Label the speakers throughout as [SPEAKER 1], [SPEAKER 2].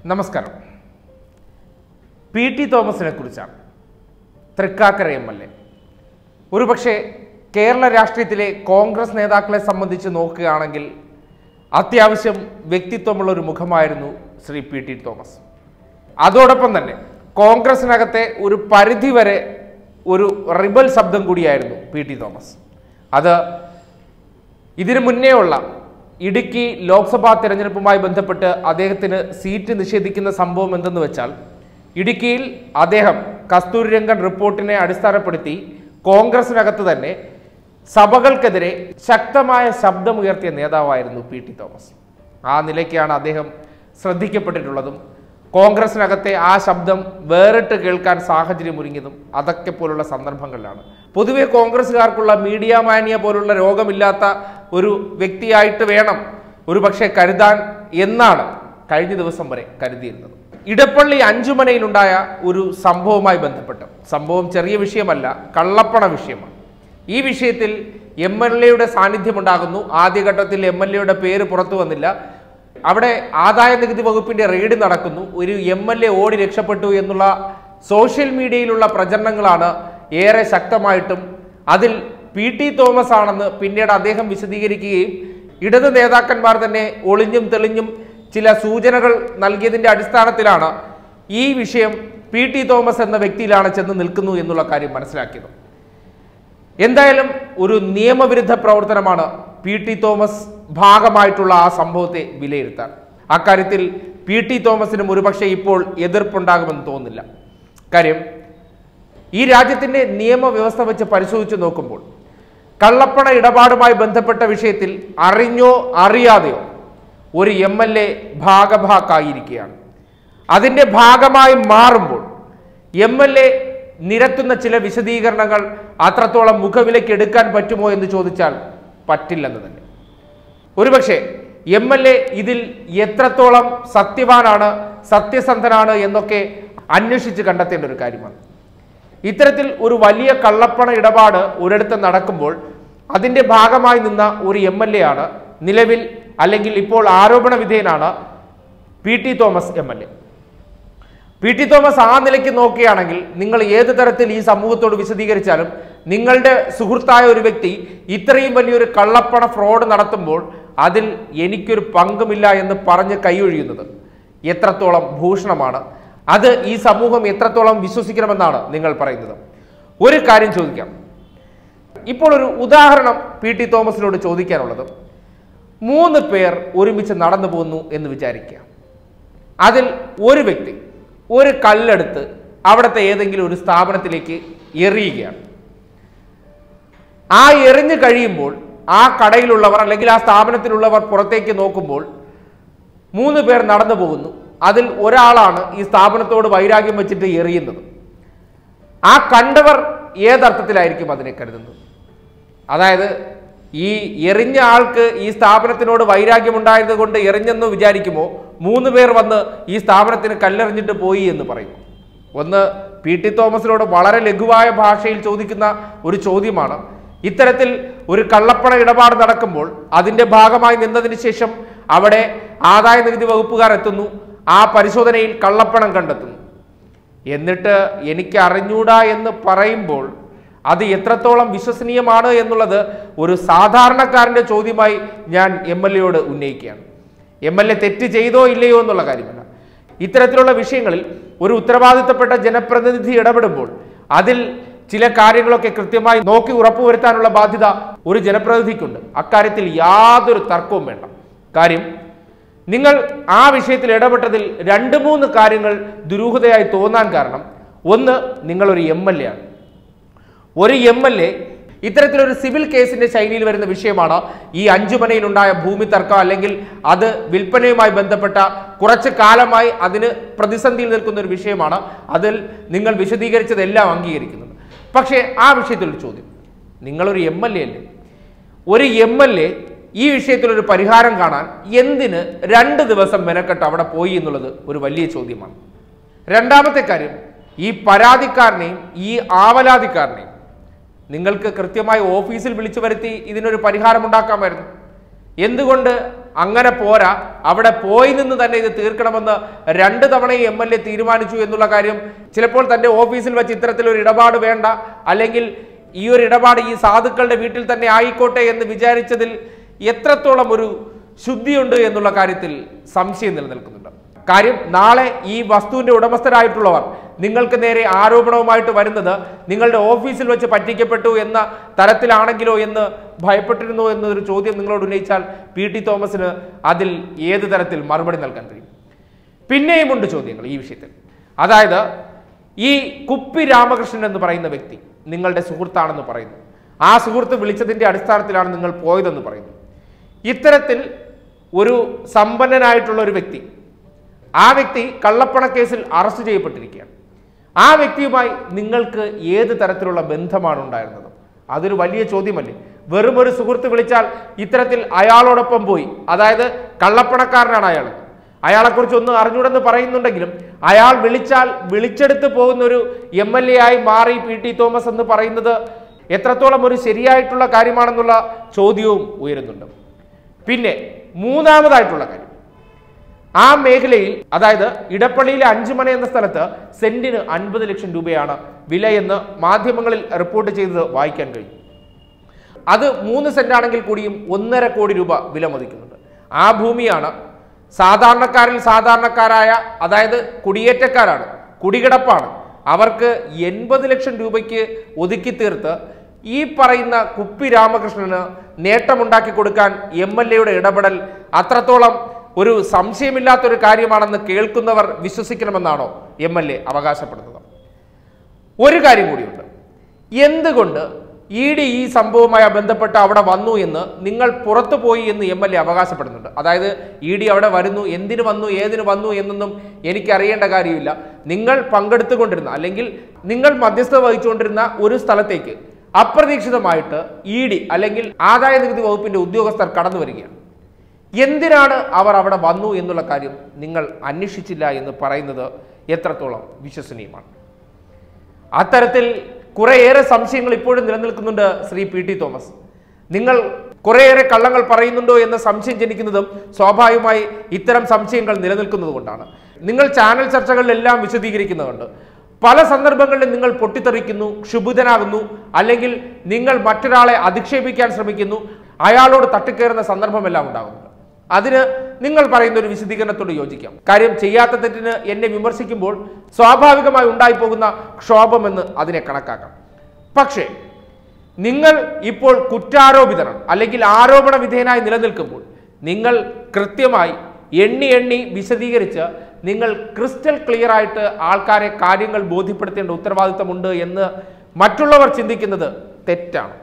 [SPEAKER 1] നമസ്കാരം P T തോമസിനെ കുറിച്ചാണ് തൃക്കാക്കര എം എൽ എ ഒരുപക്ഷെ കേരള രാഷ്ട്രീയത്തിലെ കോൺഗ്രസ് നേതാക്കളെ സംബന്ധിച്ച് നോക്കുകയാണെങ്കിൽ അത്യാവശ്യം വ്യക്തിത്വമുള്ള ഒരു മുഖമായിരുന്നു ശ്രീ പി ടി തോമസ് അതോടൊപ്പം തന്നെ കോൺഗ്രസിനകത്തെ ഒരു പരിധിവരെ ഒരു റിബൽ ശബ്ദം കൂടിയായിരുന്നു പി ടി തോമസ് അത് ഇതിനു മുന്നേ ഉള്ള ഇടുക്കി ലോക്സഭാ തെരഞ്ഞെടുപ്പുമായി ബന്ധപ്പെട്ട് അദ്ദേഹത്തിന് സീറ്റ് നിഷേധിക്കുന്ന സംഭവം എന്തെന്ന് വെച്ചാൽ ഇടുക്കിയിൽ അദ്ദേഹം കസ്തൂരിരംഗൻ റിപ്പോർട്ടിനെ അടിസ്ഥാനപ്പെടുത്തി കോൺഗ്രസിനകത്ത് തന്നെ സഭകൾക്കെതിരെ ശക്തമായ ശബ്ദമുയർത്തിയ നേതാവായിരുന്നു പി ടി തോമസ് ആ നിലയ്ക്കാണ് അദ്ദേഹം ശ്രദ്ധിക്കപ്പെട്ടിട്ടുള്ളതും കോൺഗ്രസിനകത്തെ ആ ശബ്ദം വേറിട്ട് കേൾക്കാൻ സാഹചര്യം ഒരുങ്ങിയതും അതൊക്കെ പോലുള്ള സന്ദർഭങ്ങളിലാണ് പൊതുവെ കോൺഗ്രസ്സുകാർക്കുള്ള മീഡിയ മാനിയ പോലുള്ള രോഗമില്ലാത്ത ഒരു വ്യക്തിയായിട്ട് വേണം ഒരു പക്ഷേ കരുതാൻ എന്നാണ് കഴിഞ്ഞ ദിവസം വരെ കരുതിയിരുന്നത് ഇടപ്പള്ളി അഞ്ചുമനയിലുണ്ടായ ഒരു സംഭവവുമായി ബന്ധപ്പെട്ട് സംഭവം ചെറിയ വിഷയമല്ല കള്ളപ്പണ വിഷയമാണ് ഈ വിഷയത്തിൽ എം എൽ എയുടെ സാന്നിധ്യമുണ്ടാകുന്നു ആദ്യഘട്ടത്തിൽ എം എൽ എയുടെ പേര് പുറത്തു വന്നില്ല അവിടെ ആദായ നികുതി വകുപ്പിന്റെ റെയ്ഡ് നടക്കുന്നു ഒരു എം എൽ എ ഓടി രക്ഷപ്പെട്ടു എന്നുള്ള സോഷ്യൽ മീഡിയയിലുള്ള പ്രചരണങ്ങളാണ് ഏറെ ശക്തമായിട്ടും അതിൽ പി ടി തോമസ് ആണെന്ന് പിന്നീട് അദ്ദേഹം വിശദീകരിക്കുകയും ഇടത് നേതാക്കന്മാർ തന്നെ ഒളിഞ്ഞും തെളിഞ്ഞും ചില സൂചനകൾ നൽകിയതിന്റെ അടിസ്ഥാനത്തിലാണ് ഈ വിഷയം പി ടി തോമസ് എന്ന വ്യക്തിയിലാണ് ചെന്ന് നിൽക്കുന്നു എന്നുള്ള കാര്യം മനസ്സിലാക്കിയത് എന്തായാലും ഒരു നിയമവിരുദ്ധ പ്രവർത്തനമാണ് പി ടി തോമസ് ഭാഗമായിട്ടുള്ള ആ സംഭവത്തെ വിലയിരുത്താൻ അക്കാര്യത്തിൽ പി ടി തോമസിനും ഒരുപക്ഷെ ഇപ്പോൾ എതിർപ്പുണ്ടാകുമെന്ന് തോന്നുന്നില്ല കാര്യം ഈ രാജ്യത്തിന്റെ നിയമവ്യവസ്ഥ വെച്ച് പരിശോധിച്ച് നോക്കുമ്പോൾ കള്ളപ്പണ ഇടപാടുമായി ബന്ധപ്പെട്ട വിഷയത്തിൽ അറിഞ്ഞോ അറിയാതെയോ ഒരു എം എൽ എ ഭാഗഭാക്കായിരിക്കുകയാണ് അതിൻ്റെ ഭാഗമായി മാറുമ്പോൾ എം എൽ എ നിരത്തുന്ന ചില വിശദീകരണങ്ങൾ അത്രത്തോളം മുഖവിലേക്ക് എടുക്കാൻ പറ്റുമോ എന്ന് ചോദിച്ചാൽ പറ്റില്ലെന്ന് തന്നെ ഒരുപക്ഷെ എം എൽ എ ഇതിൽ എത്രത്തോളം സത്യവാനാണ് സത്യസന്ധനാണ് എന്നൊക്കെ അന്വേഷിച്ച് കണ്ടെത്തേണ്ട ഒരു കാര്യമാണ് ഇത്തരത്തിൽ ഒരു വലിയ കള്ളപ്പണ ഇടപാട് ഒരിടത്ത് നടക്കുമ്പോൾ അതിൻ്റെ ഭാഗമായി നിന്ന ഒരു എം എൽ എ ആണ് നിലവിൽ അല്ലെങ്കിൽ ഇപ്പോൾ ആരോപണ വിധേയനാണ് P T Thomas M L A P T Thomas ആ നിലയ്ക്ക് നോക്കുകയാണെങ്കിൽ നിങ്ങൾ ഏത് തരത്തിൽ ഈ സമൂഹത്തോട് വിശദീകരിച്ചാലും നിങ്ങളുടെ സുഹൃത്തായ ഒരു വ്യക്തി ഇത്രയും വലിയൊരു കള്ളപ്പണ ഫ്രോഡ് നടത്തുമ്പോൾ അതിൽ എനിക്കൊരു പങ്കുമില്ല എന്ന് പറഞ്ഞ് കൈയൊഴിയുന്നത് എത്രത്തോളം ഭൂഷണമാണ് അത് ഈ സമൂഹം എത്രത്തോളം വിശ്വസിക്കണമെന്നാണ് നിങ്ങൾ പറയുന്നത് ഒരു കാര്യം ചോദിക്കാം ഇപ്പോൾ ഒരു ഉദാഹരണം പി ടി തോമസിനോട് ചോദിക്കാനുള്ളത് മൂന്ന് പേർ ഒരുമിച്ച് നടന്നു പോകുന്നു എന്ന് വിചാരിക്കുക അതിൽ ഒരു വ്യക്തി ഒരു കല്ലെടുത്ത് അവിടുത്തെ ഏതെങ്കിലും ഒരു സ്ഥാപനത്തിലേക്ക് എറിയുകയാണ് ആ എറിഞ്ഞു കഴിയുമ്പോൾ ആ കടയിലുള്ളവർ അല്ലെങ്കിൽ ആ സ്ഥാപനത്തിലുള്ളവർ പുറത്തേക്ക് നോക്കുമ്പോൾ മൂന്ന് പേർ നടന്നു പോകുന്നു അതിൽ ഒരാളാണ് ഈ സ്ഥാപനത്തോട് വൈരാഗ്യം വെച്ചിട്ട് എറിയുന്നത് ആ കണ്ടവർ ഏതർത്ഥത്തിലായിരിക്കും അതിനെ കരുതുന്നത് അതായത് ഈ എറിഞ്ഞ ആൾക്ക് ഈ സ്ഥാപനത്തിനോട് വൈരാഗ്യമുണ്ടായത് കൊണ്ട് എറിഞ്ഞെന്ന് വിചാരിക്കുമോ മൂന്ന് പേർ വന്ന് ഈ സ്ഥാപനത്തിന് കല്ലെറിഞ്ഞിട്ട് പോയി എന്ന് പറയും ഒന്ന് പി ടി തോമസിനോട് വളരെ ലഘുവായ ഭാഷയിൽ ചോദിക്കുന്ന ഒരു ചോദ്യമാണ് ഇത്തരത്തിൽ ഒരു കള്ളപ്പണ ഇടപാട് നടക്കുമ്പോൾ അതിന്റെ ഭാഗമായി നിന്നതിന് ശേഷം അവിടെ ആദായ നികുതി വകുപ്പുകാർ എത്തുന്നു ആ പരിശോധനയിൽ കള്ളപ്പണം കണ്ടെത്തുന്നു എന്നിട്ട് എനിക്ക് അറിഞ്ഞൂടാ എന്ന് പറയുമ്പോൾ അത് എത്രത്തോളം വിശ്വസനീയമാണ് എന്നുള്ളത് ഒരു സാധാരണക്കാരൻ്റെ ചോദ്യമായി ഞാൻ എം എൽ എയോട് ഉന്നയിക്കുകയാണ് എം എൽ എ തെറ്റ് ചെയ്തോ ഇല്ലയോ എന്നുള്ള കാര്യമല്ല ഇത്തരത്തിലുള്ള വിഷയങ്ങളിൽ ഒരു ഉത്തരവാദിത്തപ്പെട്ട ജനപ്രതിനിധി ഇടപെടുമ്പോൾ അതിൽ ചില കാര്യങ്ങളൊക്കെ കൃത്യമായി നോക്കി ഉറപ്പുവരുത്താനുള്ള ബാധ്യത ഒരു ജനപ്രതിനിധിക്കുണ്ട് അക്കാര്യത്തിൽ യാതൊരു തർക്കവും വേണ്ട കാര്യം നിങ്ങൾ ആ വിഷയത്തിൽ ഇടപെട്ടതിൽ രണ്ട് മൂന്ന് കാര്യങ്ങൾ ദുരൂഹതയായി തോന്നാൻ കാരണം ഒന്ന് നിങ്ങളൊരു എം എൽ എ ആണ് ഒരു എം എൽ എ ഇത്തരത്തിലൊരു സിവിൽ കേസിന്റെ ശൈലിയിൽ വരുന്ന വിഷയമാണ് ഈ അഞ്ചുമനയിലുണ്ടായ ഭൂമി തർക്കം അല്ലെങ്കിൽ അത് വിൽപ്പനയുമായി ബന്ധപ്പെട്ട കുറച്ച് കാലമായി അതിന് പ്രതിസന്ധിയിൽ നിൽക്കുന്ന ഒരു വിഷയമാണ് അതിൽ നിങ്ങൾ വിശദീകരിച്ചതെല്ലാം അംഗീകരിക്കുന്നത് പക്ഷേ ആ വിഷയത്തിൽ ഒരു ചോദ്യം നിങ്ങളൊരു എം എൽ എ അല്ലേ ഒരു എം എൽ എ ഈ വിഷയത്തിലൊരു പരിഹാരം കാണാൻ എന്തിന് രണ്ട് ദിവസം മെനക്കെട്ട് അവിടെ പോയി എന്നുള്ളത് ഒരു വലിയ ചോദ്യമാണ് രണ്ടാമത്തെ കാര്യം ഈ പരാതിക്കാരനെയും ഈ ആവലാതിക്കാരനെയും നിങ്ങൾക്ക് കൃത്യമായി ഓഫീസിൽ വിളിച്ചു വരുത്തി ഇതിനൊരു പരിഹാരം ഉണ്ടാക്കാമായിരുന്നു എന്തുകൊണ്ട് അങ്ങനെ പോരാ അവിടെ പോയി നിന്ന് തന്നെ ഇത് തീർക്കണമെന്ന് രണ്ട് തവണയും എം എൽ എ തീരുമാനിച്ചു എന്നുള്ള കാര്യം ചിലപ്പോൾ തന്റെ ഓഫീസിൽ വെച്ച് ഇത്തരത്തിലൊരു ഇടപാട് വേണ്ട അല്ലെങ്കിൽ ഈ ഒരു ഇടപാട് ഈ സാധുക്കളുടെ വീട്ടിൽ തന്നെ ആയിക്കോട്ടെ എന്ന് വിചാരിച്ചതിൽ എത്രത്തോളം ഒരു ശുദ്ധിയുണ്ട് എന്നുള്ള കാര്യത്തിൽ സംശയം നിലനിൽക്കുന്നുണ്ട് കാര്യം നാളെ ഈ വസ്തുവിന്റെ ഉടമസ്ഥരായിട്ടുള്ളവർ നിങ്ങൾക്ക് നേരെ ആരോപണവുമായിട്ട് വരുന്നത് നിങ്ങളുടെ ഓഫീസിൽ വെച്ച് പറ്റിക്കപ്പെട്ടു എന്ന തരത്തിലാണെങ്കിലോ എന്ന് ഭയപ്പെട്ടിരുന്നു എന്നൊരു ചോദ്യം നിങ്ങളോട് ഉന്നയിച്ചാൽ പി ടി തോമസിന് അതിൽ ഏത് തരത്തിൽ മറുപടി നൽകാൻ കഴിയും പിന്നെയുമുണ്ട് ചോദ്യങ്ങൾ ഈ വിഷയത്തിൽ അതായത് ഈ കുപ്പി രാമകൃഷ്ണൻ എന്ന് പറയുന്ന വ്യക്തി നിങ്ങളുടെ സുഹൃത്താണെന്ന് പറയുന്നു ആ സുഹൃത്ത് വിളിച്ചതിന്റെ അടിസ്ഥാനത്തിലാണ് നിങ്ങൾ പോയതെന്ന് പറയുന്നു ഇത്തരത്തിൽ ഒരു സമ്പന്നനായിട്ടുള്ള ഒരു വ്യക്തി ആ വ്യക്തി കള്ളപ്പണ കേസിൽ അറസ്റ്റ് ചെയ്യപ്പെട്ടിരിക്കുകയാണ് ആ വ്യക്തിയുമായി നിങ്ങൾക്ക് ഏത് തരത്തിലുള്ള ബന്ധമാണ് ഉണ്ടായിരുന്നത് അതൊരു വലിയ ചോദ്യമല്ലേ വെറും ഒരു സുഹൃത്ത് വിളിച്ചാൽ ഇത്തരത്തിൽ അയാളോടൊപ്പം പോയി അതായത് കള്ളപ്പണക്കാരനാണ് അയാൾ അയാളെക്കുറിച്ച് ഒന്നും അറിഞ്ഞൂടെന്ന് പറയുന്നുണ്ടെങ്കിലും അയാൾ വിളിച്ചാൽ വിളിച്ചെടുത്ത് പോകുന്ന ഒരു എം എൽ എ ആയി മാറി പി ടി തോമസ് എന്ന് പറയുന്നത് എത്രത്തോളം ഒരു ശരിയായിട്ടുള്ള കാര്യമാണെന്നുള്ള ചോദ്യവും ഉയരുന്നുണ്ട് പിന്നെ മൂന്നാമതായിട്ടുള്ള കാര്യം ആ മേഖലയിൽ അതായത് ഇടപ്പള്ളിയിലെ അഞ്ചുമന എന്ന സ്ഥലത്ത് സെന്റിന് അൻപത് ലക്ഷം രൂപയാണ് വിലയെന്ന് മാധ്യമങ്ങളിൽ റിപ്പോർട്ട് ചെയ്തത് വായിക്കാൻ കഴിയും അത് മൂന്ന് സെന്റ് ആണെങ്കിൽ കൂടിയും ഒന്നര കോടി രൂപ വില മതിക്കുന്നുണ്ട് ആ ഭൂമിയാണ് സാധാരണക്കാരിൽ സാധാരണക്കാരായ അതായത് കുടിയേറ്റക്കാരാണ് കുടികിടപ്പാണ് അവർക്ക് എൺപത് ലക്ഷം രൂപയ്ക്ക് ഒതുക്കി തീർത്ത് ഈ പറയുന്ന കുപ്പി രാമകൃഷ്ണന് നേട്ടമുണ്ടാക്കി കൊടുക്കാൻ എം എൽ എയുടെ ഇടപെടൽ അത്രത്തോളം ഒരു സംശയമില്ലാത്തൊരു കാര്യമാണെന്ന് കേൾക്കുന്നവർ വിശ്വസിക്കണമെന്നാണോ എം എൽ എ അവകാശപ്പെടുന്നത് ഒരു കാര്യം കൂടിയുണ്ട് എന്തുകൊണ്ട് ഇ ഡി ഈ സംഭവവുമായി ബന്ധപ്പെട്ട് അവിടെ വന്നു എന്ന് നിങ്ങൾ പുറത്തു പോയി എന്ന് എം എൽ എ അവകാശപ്പെടുന്നുണ്ട് അതായത് ഇ ഡി അവിടെ വരുന്നു എന്തിനു വന്നു ഏതിന് വന്നു എന്നൊന്നും എനിക്ക് അറിയേണ്ട കാര്യമില്ല നിങ്ങൾ പങ്കെടുത്തുകൊണ്ടിരുന്ന അല്ലെങ്കിൽ നിങ്ങൾ മധ്യസ്ഥത വഹിച്ചുകൊണ്ടിരുന്ന ഒരു സ്ഥലത്തേക്ക് അപ്രതീക്ഷിതമായിട്ട് ഇ ഡി അല്ലെങ്കിൽ ആദായ നികുതി വകുപ്പിന്റെ ഉദ്യോഗസ്ഥർ കടന്നു വരികയാണ് എന്തിനാണ് അവർ അവിടെ വന്നു എന്നുള്ള കാര്യം നിങ്ങൾ അന്വേഷിച്ചില്ല എന്ന് പറയുന്നത് എത്രത്തോളം വിശ്വസനീയമാണ് അത്തരത്തിൽ കുറേയേറെ സംശയങ്ങൾ ഇപ്പോഴും നിലനിൽക്കുന്നുണ്ട് ശ്രീ പി ടി തോമസ് നിങ്ങൾ കുറേയേറെ കള്ളങ്ങൾ പറയുന്നുണ്ടോ എന്ന സംശയം ജനിക്കുന്നതും സ്വാഭാവികമായി ഇത്തരം സംശയങ്ങൾ നിലനിൽക്കുന്നത് കൊണ്ടാണ് നിങ്ങൾ ചാനൽ ചർച്ചകളിലെല്ലാം വിശദീകരിക്കുന്നുണ്ട് പല സന്ദർഭങ്ങളിലും നിങ്ങൾ പൊട്ടിത്തെറിക്കുന്നു ക്ഷുഭിതനാകുന്നു അല്ലെങ്കിൽ നിങ്ങൾ മറ്റൊരാളെ അധിക്ഷേപിക്കാൻ ശ്രമിക്കുന്നു അയാളോട് തട്ടിക്കയറുന്ന സന്ദർഭമെല്ലാം ഉണ്ടാകുന്നുണ്ട് അതിന് നിങ്ങൾ പറയുന്ന ഒരു വിശദീകരണത്തോട് യോജിക്കാം കാര്യം ചെയ്യാത്ത തെറ്റിന് എന്നെ വിമർശിക്കുമ്പോൾ സ്വാഭാവികമായി ഉണ്ടായിപ്പോകുന്ന ക്ഷോഭമെന്ന് അതിനെ കണക്കാക്കാം പക്ഷേ നിങ്ങൾ ഇപ്പോൾ കുറ്റാരോപിതനാണ് അല്ലെങ്കിൽ ആരോപണ വിധേയനായി നിലനിൽക്കുമ്പോൾ നിങ്ങൾ കൃത്യമായി എണ്ണി എണ്ണി വിശദീകരിച്ച് നിങ്ങൾ ക്രിസ്റ്റൽ ക്ലിയർ ആയിട്ട് ആൾക്കാരെ കാര്യങ്ങൾ ബോധ്യപ്പെടുത്തേണ്ട ഉത്തരവാദിത്തമുണ്ട് എന്ന് മറ്റുള്ളവർ ചിന്തിക്കുന്നത് തെറ്റാണ്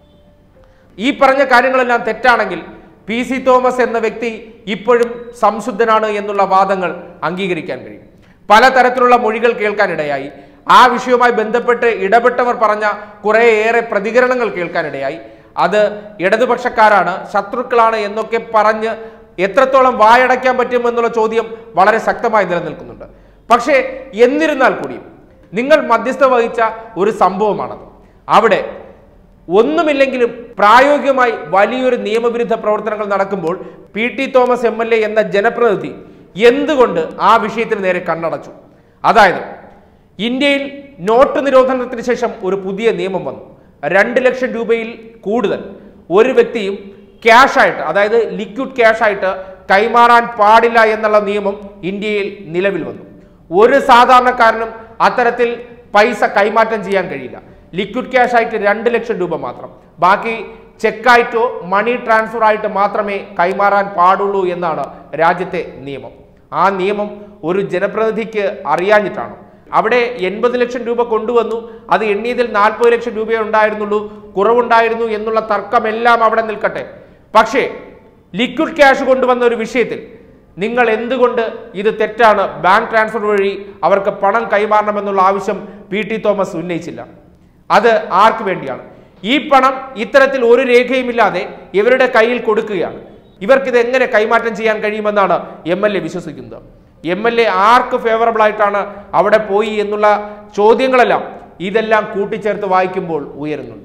[SPEAKER 1] ഈ പറഞ്ഞ കാര്യങ്ങളെല്ലാം തെറ്റാണെങ്കിൽ പി സി തോമസ് എന്ന വ്യക്തി ഇപ്പോഴും സംശുദ്ധനാണ് എന്നുള്ള വാദങ്ങൾ അംഗീകരിക്കാൻ കഴിയും പലതരത്തിലുള്ള മൊഴികൾ കേൾക്കാനിടയായി ആ വിഷയവുമായി ബന്ധപ്പെട്ട് ഇടപെട്ടവർ പറഞ്ഞ കുറേയേറെ പ്രതികരണങ്ങൾ കേൾക്കാനിടയായി അത് ഇടതുപക്ഷക്കാരാണ് ശത്രുക്കളാണ് എന്നൊക്കെ പറഞ്ഞ് എത്രത്തോളം വായടയ്ക്കാൻ പറ്റുമെന്നുള്ള ചോദ്യം വളരെ ശക്തമായി നിലനിൽക്കുന്നുണ്ട് പക്ഷേ എന്നിരുന്നാൽ കൂടിയും നിങ്ങൾ മധ്യസ്ഥ വഹിച്ച ഒരു സംഭവമാണത് അവിടെ ഒന്നുമില്ലെങ്കിലും പ്രായോഗികമായി വലിയൊരു നിയമവിരുദ്ധ പ്രവർത്തനങ്ങൾ നടക്കുമ്പോൾ P T Thomas M L A എന്ന ജനപ്രതിനിധി എന്തുകൊണ്ട് ആ വിഷയത്തിന് നേരെ കണ്ണടച്ചു അതായത് ഇന്ത്യയിൽ നോട്ട് നിരോധനത്തിന് ശേഷം ഒരു പുതിയ നിയമം വന്നു രണ്ട് ലക്ഷം രൂപയിൽ കൂടുതൽ ഒരു വ്യക്തിയും ക്യാഷ് ആയിട്ട് അതായത് ലിക്വിഡ് ക്യാഷ് ആയിട്ട് കൈമാറാൻ പാടില്ല എന്നുള്ള നിയമം ഇന്ത്യയിൽ നിലവിൽ വന്നു ഒരു സാധാരണക്കാരനും അത്തരത്തിൽ പൈസ കൈമാറ്റം ചെയ്യാൻ കഴിയില്ല ലിക്വിഡ് ക്യാഷ് ആയിട്ട് രണ്ട് ലക്ഷം രൂപ മാത്രം ബാക്കി ചെക്കായിട്ടോ മണി ട്രാൻസ്ഫർ ആയിട്ട് മാത്രമേ കൈമാറാൻ പാടുള്ളൂ എന്നാണ് രാജ്യത്തെ നിയമം ആ നിയമം ഒരു ജനപ്രതിനിധിക്ക് അറിയാഞ്ഞിട്ടാണ് അവിടെ എൺപത് ലക്ഷം രൂപ കൊണ്ടുവന്നു അത് എണ്ണിയതിൽ നാൽപ്പത് ലക്ഷം രൂപയേ ഉണ്ടായിരുന്നുള്ളൂ കുറവുണ്ടായിരുന്നു എന്നുള്ള തർക്കമെല്ലാം അവിടെ നിൽക്കട്ടെ പക്ഷേ ലിക്വിഡ് ക്യാഷ് കൊണ്ടുവന്ന ഒരു വിഷയത്തിൽ നിങ്ങൾ എന്തുകൊണ്ട് ഇത് തെറ്റാണ് ബാങ്ക് ട്രാൻസ്ഫർ വഴി അവർക്ക് പണം കൈമാറണമെന്നുള്ള ആവശ്യം പി ടി തോമസ് ഉന്നയിച്ചില്ല അത് ആർക്ക് വേണ്ടിയാണ് ഈ പണം ഇത്തരത്തിൽ ഒരു രേഖയുമില്ലാതെ ഇവരുടെ കയ്യിൽ കൊടുക്കുകയാണ് ഇവർക്കിത് എങ്ങനെ കൈമാറ്റം ചെയ്യാൻ കഴിയുമെന്നാണ് എം എൽ എ വിശ്വസിക്കുന്നത് എം എൽ എ ആർക്ക് ഫേവറബിൾ ആയിട്ടാണ് അവിടെ പോയി എന്നുള്ള ചോദ്യങ്ങളെല്ലാം ഇതെല്ലാം കൂട്ടിച്ചേർത്ത് വായിക്കുമ്പോൾ ഉയരുന്നുണ്ട്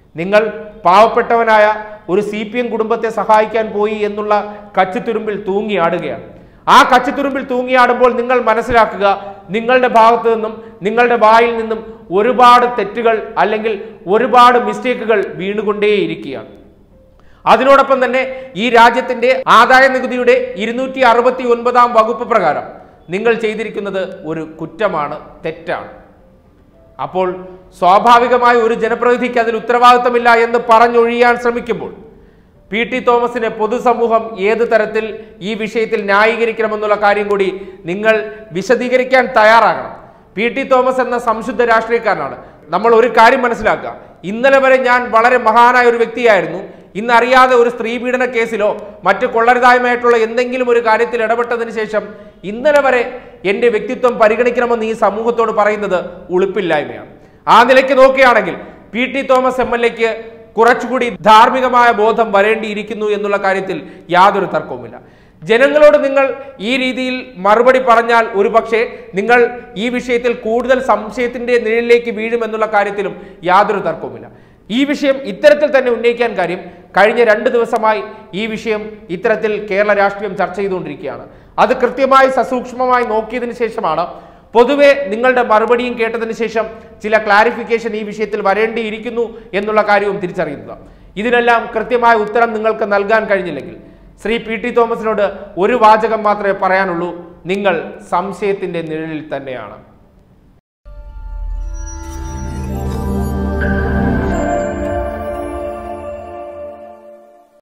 [SPEAKER 1] നിങ്ങൾ പാവപ്പെട്ടവനായ ഒരു സി പി എം കുടുംബത്തെ സഹായിക്കാൻ പോയി എന്നുള്ള കച്ചിത്തുരുമ്പിൽ തൂങ്ങിയാടുകയാണ് ആ കച്ചിത്തുരുമ്പിൽ തൂങ്ങിയാടുമ്പോൾ നിങ്ങൾ മനസ്സിലാക്കുക നിങ്ങളുടെ ഭാഗത്തു നിന്നും നിങ്ങളുടെ വായിൽ നിന്നും ഒരുപാട് തെറ്റുകൾ അല്ലെങ്കിൽ ഒരുപാട് മിസ്റ്റേക്കുകൾ വീണുകൊണ്ടേയിരിക്കുകയാണ് അതിനോടൊപ്പം തന്നെ ഈ രാജ്യത്തിന്റെ ആദായ നികുതിയുടെ ഇരുന്നൂറ്റി അറുപത്തി ഒൻപതാം വകുപ്പ് പ്രകാരം നിങ്ങൾ ചെയ്തിരിക്കുന്നത് ഒരു കുറ്റമാണ് തെറ്റാണ് അപ്പോൾ സ്വാഭാവികമായ ഒരു ജനപ്രതിനിധിക്ക് അതിൽ ഉത്തരവാദിത്തമില്ല എന്ന് പറഞ്ഞൊഴിയാൻ ശ്രമിക്കുമ്പോൾ പി ടി തോമസിനെ പൊതുസമൂഹം ഏത് തരത്തിൽ ഈ വിഷയത്തിൽ ന്യായീകരിക്കണമെന്നുള്ള കാര്യം കൂടി നിങ്ങൾ വിശദീകരിക്കാൻ തയ്യാറാകണം പി ടി തോമസ് എന്ന സംശുദ്ധ രാഷ്ട്രീയക്കാരനാണ് നമ്മൾ ഒരു കാര്യം മനസ്സിലാക്കുക ഇന്നലെ വരെ ഞാൻ വളരെ മഹാനായ ഒരു വ്യക്തിയായിരുന്നു ഇന്നറിയാതെ ഒരു സ്ത്രീ പീഡന കേസിലോ മറ്റ് കൊള്ളരുതായ്മയായിട്ടുള്ള എന്തെങ്കിലും ഒരു കാര്യത്തിൽ ഇടപെട്ടതിന് ശേഷം ഇന്നലെ വരെ എൻ്റെ വ്യക്തിത്വം പരിഗണിക്കണമെന്ന് ഈ സമൂഹത്തോട് പറയുന്നത് ഉളുപ്പില്ലായ്മയാണ് ആ നിലയ്ക്ക് നോക്കുകയാണെങ്കിൽ P T Thomas M L എക്ക് കുറച്ചുകൂടി ധാർമ്മികമായ ബോധം വരേണ്ടിയിരിക്കുന്നു എന്നുള്ള കാര്യത്തിൽ യാതൊരു തർക്കവുമില്ല ജനങ്ങളോട് നിങ്ങൾ ഈ രീതിയിൽ മറുപടി പറഞ്ഞാൽ ഒരുപക്ഷെ നിങ്ങൾ ഈ വിഷയത്തിൽ കൂടുതൽ സംശയത്തിന്റെ നിഴലിലേക്ക് വീഴുമെന്നുള്ള കാര്യത്തിലും യാതൊരു തർക്കവുമില്ല ഈ വിഷയം ഇത്തരത്തിൽ തന്നെ ഉന്നയിക്കാൻ കാര്യം കഴിഞ്ഞ രണ്ട് ദിവസമായി ഈ വിഷയം ഇത്തരത്തിൽ കേരള രാഷ്ട്രീയം ചർച്ച ചെയ്തുകൊണ്ടിരിക്കുകയാണ് അത് കൃത്യമായി സസൂക്ഷ്മമായി നോക്കിയതിനു ശേഷമാണ് പൊതുവെ നിങ്ങളുടെ മറുപടിയും കേട്ടതിന് ശേഷം ചില ക്ലാരിഫിക്കേഷൻ ഈ വിഷയത്തിൽ വരേണ്ടിയിരിക്കുന്നു എന്നുള്ള കാര്യവും തിരിച്ചറിയുന്നത് ഇതിനെല്ലാം കൃത്യമായ ഉത്തരം നിങ്ങൾക്ക് നൽകാൻ കഴിഞ്ഞില്ലെങ്കിൽ ശ്രീ പി ടി തോമസിനോട് ഒരു വാചകം മാത്രമേ പറയാനുള്ളൂ നിങ്ങൾ സംശയത്തിന്റെ നിഴലിൽ തന്നെയാണ്